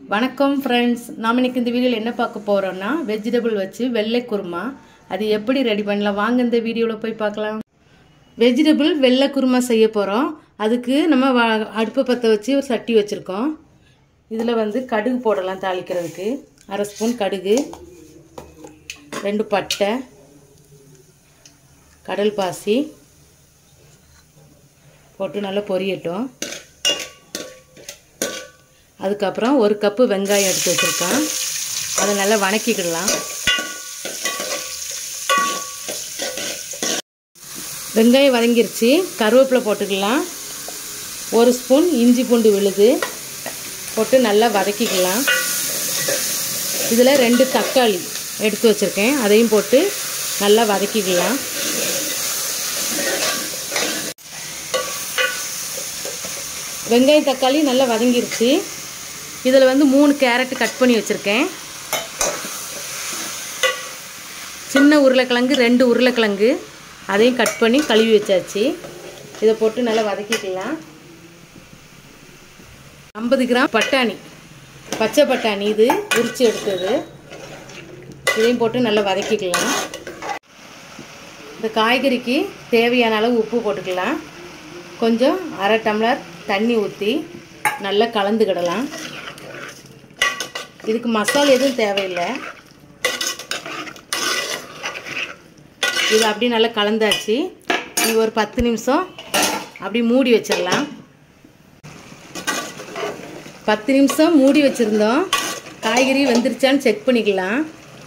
வணக்கம் ஃப்ரெண்ட்ஸ் நாம் இன்னைக்கு இந்த வீடியோவில் என்ன பார்க்க போகிறோம்னா வெஜிடபிள் வச்சு வெள்ளை குருமா அது எப்படி ரெடி பண்ணலாம் வாங்க இந்த வீடியோவில் போய் பார்க்கலாம் வெஜிடபிள் வெள்ளை குருமா செய்ய போகிறோம் அதுக்கு நம்ம வ- அடுப்பை பற்ற வச்சு ஒரு சட்டி வச்சுருக்கோம் இதில் வந்து கடுகு போடலாம் தாளிக்கிறதுக்கு அரை ஸ்பூன் கடுகு ரெண்டு பட்டை கடல் பாசி போட்டு நல்லா பொரியட்டும் அதுக்கப்புறம் ஒரு கப்பு வெங்காயம் எடுத்து வச்சுருக்கேன் அதை நல்லா வணக்கிக்கிடலாம் வெங்காயம் வதங்கிருச்சு கருவேப்பிலை போட்டுக்கலாம் ஒரு ஸ்பூன் இஞ்சி பூண்டு விழுது போட்டு நல்லா வதக்கிக்கலாம் இதில் ரெண்டு தக்காளி எடுத்து வச்சுருக்கேன் அதையும் போட்டு நல்லா வதக்கிக்கலாம் வெங்காயம் தக்காளி நல்லா வதங்கிருச்சு இதில் வந்து மூணு கேரட் கட் பண்ணி வச்சுருக்கேன் சின்ன உருளைக்கிழங்கு ரெண்டு உருளைக்கிழங்கு அதையும் கட் பண்ணி கழுவி வச்சாச்சு இதை போட்டு நல்லா வதக்கிக்கலாம் ஐம்பது கிராம் பட்டாணி பச்சை பட்டாணி இது உரிச்சு எடுத்தது இதையும் போட்டு நல்லா வதக்கிக்கலாம் இந்த காய்கறிக்கு தேவையான அளவு உப்பு போட்டுக்கலாம் கொஞ்சம் அரை டம்ளர் தண்ணி ஊற்றி நல்லா கலந்துக்கிடலாம் இதுக்கு மசாலா எதுவும் தேவையில்லை இது அப்படியே நல்லா கலந்தாச்சு இது ஒரு பத்து நிமிஷம் அப்படி மூடி வச்சிடலாம் பத்து நிமிஷம் மூடி வச்சுருந்தோம் காய்கறி வெந்துருச்சான்னு செக் பண்ணிக்கலாம்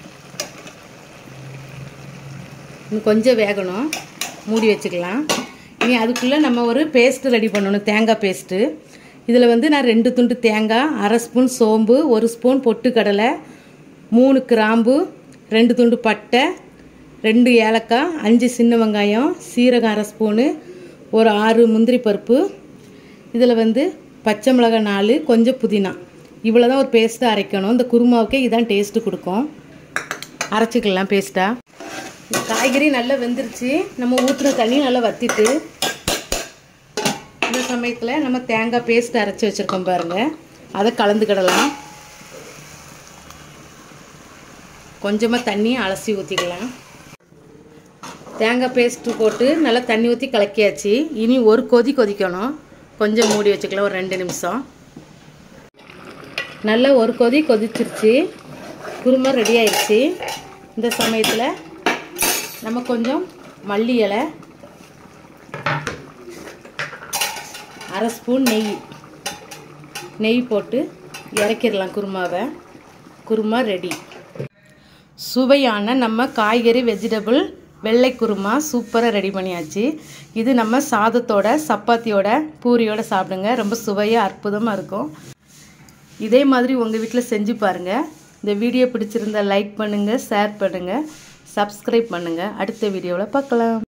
இன்னும் கொஞ்சம் வேகணும் மூடி வச்சுக்கலாம் இனி அதுக்குள்ளே நம்ம ஒரு பேஸ்ட்டு ரெடி பண்ணணும் தேங்காய் பேஸ்ட்டு இதில் வந்து நான் ரெண்டு துண்டு தேங்காய் அரை ஸ்பூன் சோம்பு ஒரு ஸ்பூன் பொட்டுக்கடலை மூணு கிராம்பு ரெண்டு துண்டு பட்டை ரெண்டு ஏலக்காய் அஞ்சு சின்ன வெங்காயம் சீரகம் அரை ஸ்பூனு ஒரு ஆறு முந்திரி பருப்பு இதில் வந்து பச்சை மிளகாய் நாலு கொஞ்சம் புதினா இவ்வளோ தான் ஒரு பேஸ்ட்டு அரைக்கணும் இந்த குருமாவுக்கே இதான் டேஸ்ட்டு கொடுக்கும் அரைச்சிக்கலாம் பேஸ்ட்டாக காய்கறி நல்லா வெந்துருச்சு நம்ம ஊற்றுன தண்ணி நல்லா வத்திட்டு இந்த சமயத்தில் நம்ம தேங்காய் பேஸ்ட் அரைச்சி வச்சுருக்கோம் பாருங்கள் அதை கலந்துக்கிடலாம் கொஞ்சமாக தண்ணி அலசி ஊற்றிக்கலாம் தேங்காய் பேஸ்ட்டு போட்டு நல்லா தண்ணி ஊற்றி கலக்கியாச்சு இனி ஒரு கொதி கொதிக்கணும் கொஞ்சம் மூடி வச்சுக்கலாம் ஒரு ரெண்டு நிமிஷம் நல்லா ஒரு கொதி கொதிச்சிருச்சு குருமா ரெடி ஆயிடுச்சு இந்த சமயத்தில் நம்ம கொஞ்சம் மல்லி இலை அரை ஸ்பூன் நெய் நெய் போட்டு இறக்கிடலாம் குருமாவை குருமா ரெடி சுவையான நம்ம காய்கறி வெஜிடபிள் வெள்ளை குருமா சூப்பராக ரெடி பண்ணியாச்சு இது நம்ம சாதத்தோட சப்பாத்தியோட பூரியோட சாப்பிடுங்க ரொம்ப சுவையாக அற்புதமாக இருக்கும் இதே மாதிரி உங்கள் வீட்டில் செஞ்சு பாருங்கள் இந்த வீடியோ பிடிச்சிருந்தா லைக் பண்ணுங்கள் ஷேர் பண்ணுங்கள் சப்ஸ்கிரைப் பண்ணுங்கள் அடுத்த வீடியோவில் பார்க்கலாம்